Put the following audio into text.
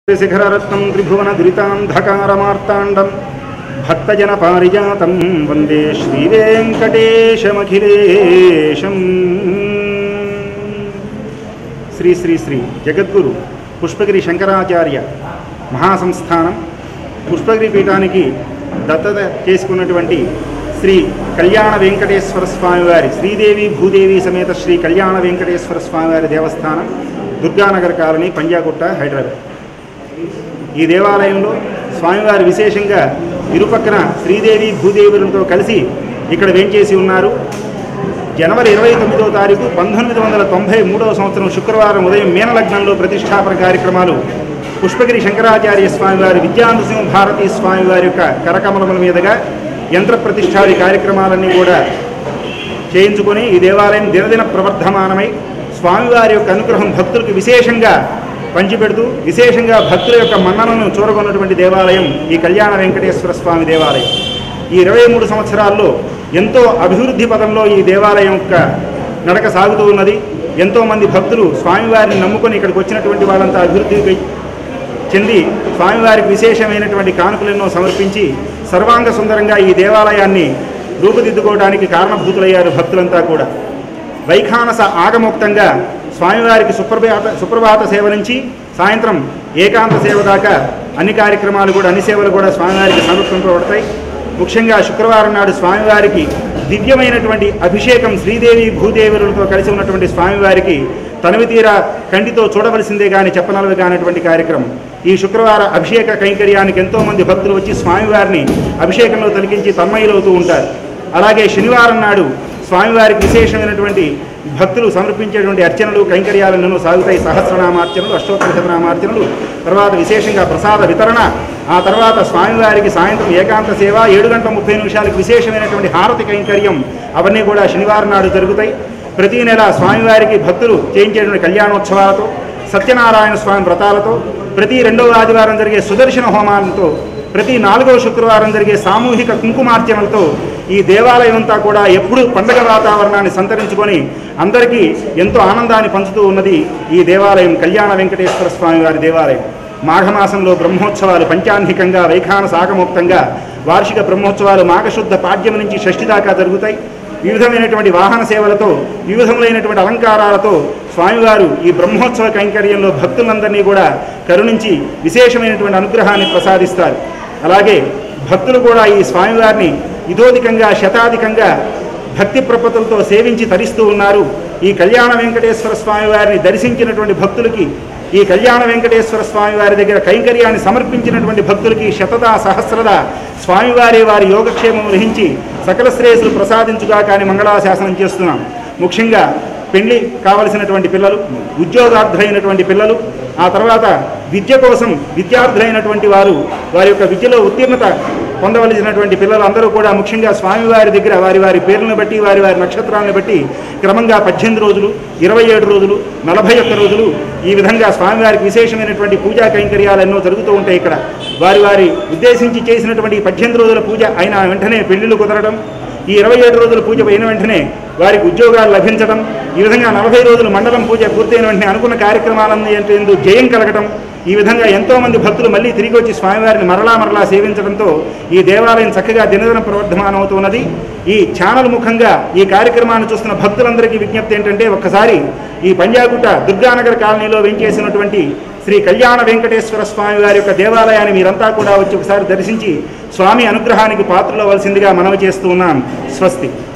శిఖరరత్నం త్రిభువన దురితాంధకారమార్తాండం భక్తజన పారిజాతం వందే శ్రీవేంకటేశమఖిలేశం శ్రీ శ్రీ శ్రీ జగద్గురు పుష్పగిరి శంకరాచార్య మహాసంస్థానం పుష్పగిరి పీఠానికి దత్తత చేసుకున్నటువంటి శ్రీ కళ్యాణ వెంకటేశ్వర స్వామివారి శ్రీదేవి భూదేవి సమేత శ్రీ కళ్యాణ వెంకటేశ్వర స్వామివారి దేవస్థానం దుర్గానగర్ కాలనీ పంజాగుట్ట హైదరాబాద్ ఈ దేవాలయంలో స్వామివారు విశేషంగా ఇరుపక్కన శ్రీదేవి భూదేవులతో కలిసి ఇక్కడ వేంచేసి ఉన్నారు జనవరి ఇరవై తొమ్మిదో తారీఖు పంతొమ్మిది వందల తొంభై మూడవ సంవత్సరం శుక్రవారం ఉదయం మీనలగ్నంలో ప్రతిష్టాపన కార్యక్రమాలు పుష్పగిరి శంకరాచార్య స్వామివారి విద్యాంతసింహ భారతీ స్వామివారి యొక్క కరకమలముల మీదుగా యంత్ర ప్రతిష్టాది కార్యక్రమాలన్నీ కూడా చేయించుకొని ఈ దేవాలయం దినదిన ప్రవర్ధమానమై స్వామివారి యొక్క అనుగ్రహం భక్తులకు విశేషంగా పంచిపెడుతూ విశేషంగా భక్తుల యొక్క మన్ననను చూరగొన్నటువంటి దేవాలయం ఈ కళ్యాణ వెంకటేశ్వర స్వామి దేవాలయం ఈ ఇరవై మూడు సంవత్సరాల్లో ఎంతో అభివృద్ధి పదంలో ఈ దేవాలయం యొక్క నడక సాగుతూ ఉన్నది ఎంతోమంది భక్తులు స్వామివారిని నమ్ముకొని ఇక్కడికి వచ్చినటువంటి వాళ్ళంతా అభివృద్ధి చెంది స్వామివారికి విశేషమైనటువంటి కానుకలెన్నో సమర్పించి సర్వాంగ సుందరంగా ఈ దేవాలయాన్ని రూపుదిద్దుకోవడానికి కారణభూతులయ్యారు భక్తులంతా కూడా వైఖానస ఆగమోక్తంగా స్వామివారికి సుప్రభాత సుప్రభాత సేవ నుంచి సాయంత్రం ఏకాంత సేవ దాకా అన్ని కార్యక్రమాలు కూడా అన్ని సేవలు కూడా స్వామివారికి సమర్పింపబడతాయి ముఖ్యంగా శుక్రవారం నాడు స్వామివారికి దివ్యమైనటువంటి అభిషేకం శ్రీదేవి భూదేవులతో కలిసి ఉన్నటువంటి స్వామివారికి తనివి తీరా కంటితో చూడవలసిందే కానీ చెప్పనలవి కానటువంటి కార్యక్రమం ఈ శుక్రవార అభిషేక కైంకర్యానికి ఎంతోమంది భక్తులు వచ్చి స్వామివారిని అభిషేకంలో తొలగించి తన్మయులవుతూ ఉంటారు అలాగే శనివారం నాడు స్వామివారికి విశేషమైనటువంటి భక్తులు సమర్పించేటువంటి అర్చనలు కైంకర్యాలను సాగుతాయి సహస్రనామార్చనలు అష్టోత్తర శతనామార్చనలు తర్వాత విశేషంగా ప్రసాద వితరణ ఆ తర్వాత స్వామివారికి సాయంత్రం ఏకాంత సేవ ఏడు గంటల ముప్పై నిమిషాలకు విశేషమైనటువంటి హారతి కైంకర్యం అవన్నీ కూడా శనివారం నాడు జరుగుతాయి ప్రతి నెల స్వామివారికి భక్తులు చేయించేటువంటి కళ్యాణోత్సవాలతో సత్యనారాయణ స్వామి వ్రతాలతో ప్రతి రెండవ ఆదివారం జరిగే సుదర్శన హోమాలతో ప్రతి నాలుగవ శుక్రవారం జరిగే సామూహిక కుంకుమార్చనలతో ఈ దేవాలయం అంతా కూడా ఎప్పుడూ పండగ వాతావరణాన్ని సంతరించుకొని అందరికీ ఎంతో ఆనందాన్ని పంచుతూ ఉన్నది ఈ దేవాలయం కళ్యాణ వెంకటేశ్వర స్వామి వారి దేవాలయం మాఘమాసంలో బ్రహ్మోత్సవాలు పంచాంధికంగా వైఖాన సాగమోక్తంగా వార్షిక బ్రహ్మోత్సవాలు మాఘశుద్ధ పాడ్యం నుంచి షష్ఠి దాకా జరుగుతాయి వివిధమైనటువంటి వాహన సేవలతో వివిధములైనటువంటి అలంకారాలతో స్వామివారు ఈ బ్రహ్మోత్సవ కైంకర్యంలో భక్తులందరినీ కూడా కరుణించి విశేషమైనటువంటి అనుగ్రహాన్ని ప్రసాదిస్తారు అలాగే భక్తులు కూడా ఈ స్వామివారిని ఇదోధికంగా శతాధికంగా భక్తి ప్రపతులతో సేవించి తరిస్తూ ఉన్నారు ఈ కళ్యాణ వెంకటేశ్వర స్వామి వారిని దర్శించినటువంటి భక్తులకి ఈ కళ్యాణ వెంకటేశ్వర స్వామి వారి దగ్గర కైంకర్యాన్ని సమర్పించినటువంటి భక్తులకి శతద సహస్రద స్వామివారి వారి యోగక్షేమం వహించి సకల శ్రేయస్సులు ప్రసాదించుగా కానీ మంగళాశాసనం చేస్తున్నాం ముఖ్యంగా పెళ్లి కావలసినటువంటి పిల్లలు ఉద్యోగార్థులైనటువంటి పిల్లలు ఆ తర్వాత విద్య కోసం విద్యార్థులైనటువంటి వారు వారి యొక్క విద్యలో ఉత్తీర్ణత పొందవలసినటువంటి పిల్లలు అందరూ కూడా ముఖ్యంగా స్వామివారి దగ్గర వారి వారి పేర్లను బట్టి వారి వారి నక్షత్రాలను బట్టి క్రమంగా పద్దెనిమిది రోజులు ఇరవై ఏడు రోజులు నలభై ఒక్క రోజులు ఈ విధంగా స్వామివారికి విశేషమైనటువంటి పూజా కైంకర్యాలు ఎన్నో జరుగుతూ ఉంటాయి ఇక్కడ వారి వారి ఉద్దేశించి చేసినటువంటి ఈ పద్దెనిమిది రోజుల పూజ అయిన వెంటనే పెళ్లిళ్ళు కుదరడం ఈ ఇరవై ఏడు రోజుల పూజ అయిన వెంటనే వారికి ఉద్యోగాలు లభించడం ఈ విధంగా నలభై రోజులు మండలం పూజ పూర్తయిన వెంటనే అనుకున్న కార్యక్రమాలన్నీ ఎందు జయం కలగటం ఈ విధంగా ఎంతోమంది భక్తులు మళ్ళీ తిరిగి వచ్చి స్వామివారిని మరలా మరలా సేవించడంతో ఈ దేవాలయం చక్కగా దినదిన ప్రవర్ధమానం అవుతున్నది ఈ ఛానల్ ముఖంగా ఈ కార్యక్రమాన్ని చూస్తున్న భక్తులందరికీ విజ్ఞప్తి ఏంటంటే ఒక్కసారి ఈ పంజాగుట్ట దుర్గానగర్ కాలనీలో వెంచేసినటువంటి శ్రీ కళ్యాణ వెంకటేశ్వర స్వామి వారి యొక్క దేవాలయాన్ని మీరంతా కూడా వచ్చి ఒకసారి దర్శించి స్వామి అనుగ్రహానికి పాత్రలవలసిందిగా మనవి చేస్తూ ఉన్నాం స్వస్తి